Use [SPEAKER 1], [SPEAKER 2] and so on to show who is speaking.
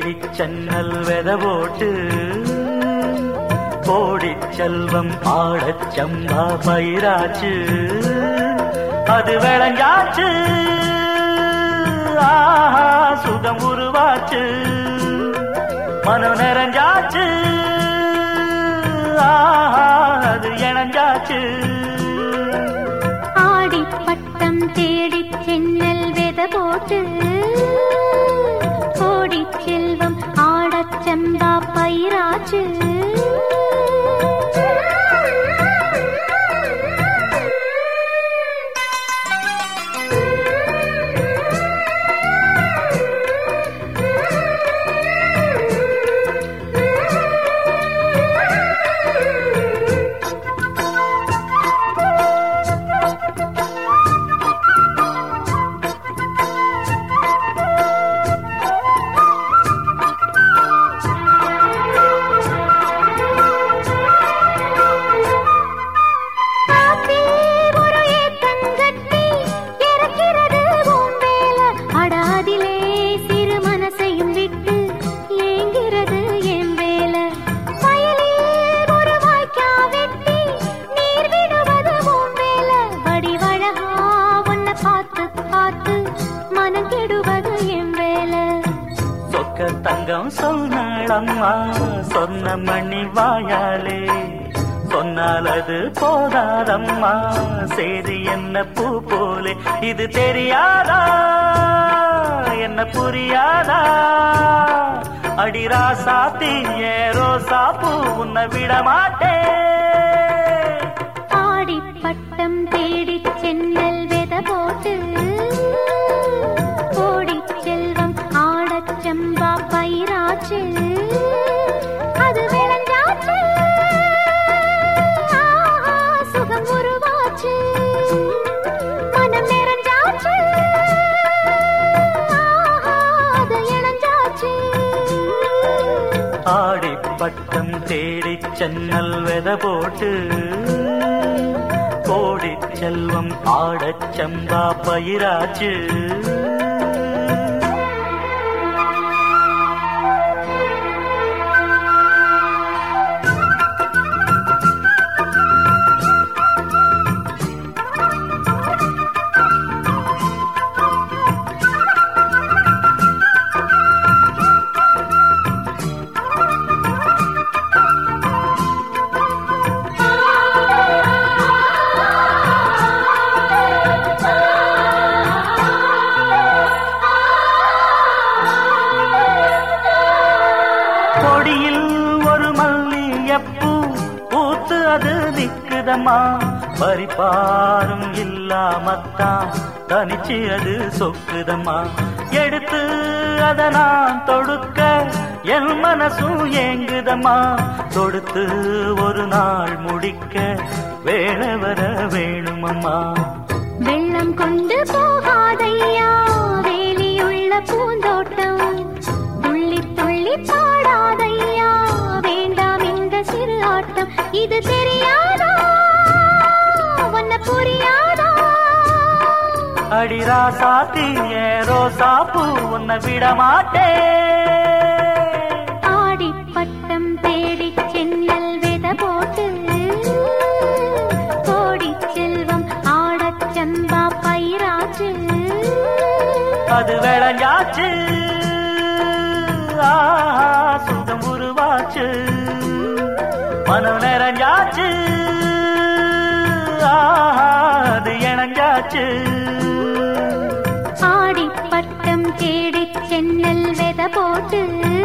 [SPEAKER 1] தேடிச் சென்னல் வெத போட்டு கோடிச் செல்வம் ஆடச் சம்பா பயிராச்சு அது விளைஞ்சாச்சு ஆஹா சுகம் உருவாச்சு மனம் நிறைஞ்சாச்சு ஆஹா அது இணைஞ்சாச்சு
[SPEAKER 2] ஆடி பட்டம் தேடிச் சென்னல் வெத போட்டு கோடிச் செல்வம் ஆடச் சம்பா பயிராச்சு காத்தில் ஒரு ஏக்கங்கட்டி இறக்கிறது பூம்பேல. அட அதிலே சிறு மனசையும் விட்டு ஏங்குகிறது என் வேல. வயலில் ஒரு வாய்க்கா வெட்டி நீர் விடுவது பூம்பேல. வடிவழகா உன்னை பார்த்து பார்த்து மனம் கெடுவது என் வேலை
[SPEAKER 1] சொக்க தங்கம் சொன்னாளம்மா சொன்ன மணி வாயாலே சொன்னால் அது போதாதம்மா செய்தி என்ன பூ போலே இது தெரியாதா என்ன புரியாதா அடிரா சாத்தி ஏரோ சாப்பு உன்னை விட மாட்டேன்
[SPEAKER 2] ஆடி பட்டம் தேடிச் சென்னல் வெத போட்டு கோடிச் செல்வம் ஆடச் செம்பா பயிராச்சு அது விளைஞ்சாச்சு ஆஹா, சுகம் உருவாச்சு மனம் நிறைஞ்சாச்சு ஆஹா, அது இணைஞ்சாச்சு
[SPEAKER 1] ஆடி பட்டம் தேடிச் சென்னல் வெத போட்டு கோடிச் செல்வம் ஆடச் சம்பா பயிராச்சு கொடியில் ஒரு மல்லியப்பூ பூத்து அது நிக்குதம்மா பறிப்பாரும் இல்லாமத்தான் தனிச்சு அது சொக்குதம்மா எடுத்து அத நான் தொடுக்க என் மனசும் ஏங்குதம்மா தொடுத்து ஒரு நாள் முடிக்க வேலை வர வேணுமம்மா
[SPEAKER 2] வெள்ளம் கொண்டு போகாதையா வேலியுள்ள பூந்தோட்டம் துள்ளி துள்ளி பாடாதையா வேண்டாம் இந்த சிறு ஆட்டம் இது தெரியாதா உன்ன புரியாதா
[SPEAKER 1] அடிரா சாத்தி ஏரோ சாப்பு உன்னை விட மாட்டேன்
[SPEAKER 2] ஆடி பட்டம் தேடிச் சென்னல் வெத போட்டு கோடிச் செல்வம் ஆடச் சம்பா பயிராச்சு
[SPEAKER 1] அது விளைஞ்சாச்சு ஆஹா சுகம் உருவாச்சு மனம் நிறைஞ்சாச்சு ஆஹா அது இணைஞ்சாச்சு
[SPEAKER 2] ஆடி பட்டம் தேடிச் சென்னல் வெத போட்டு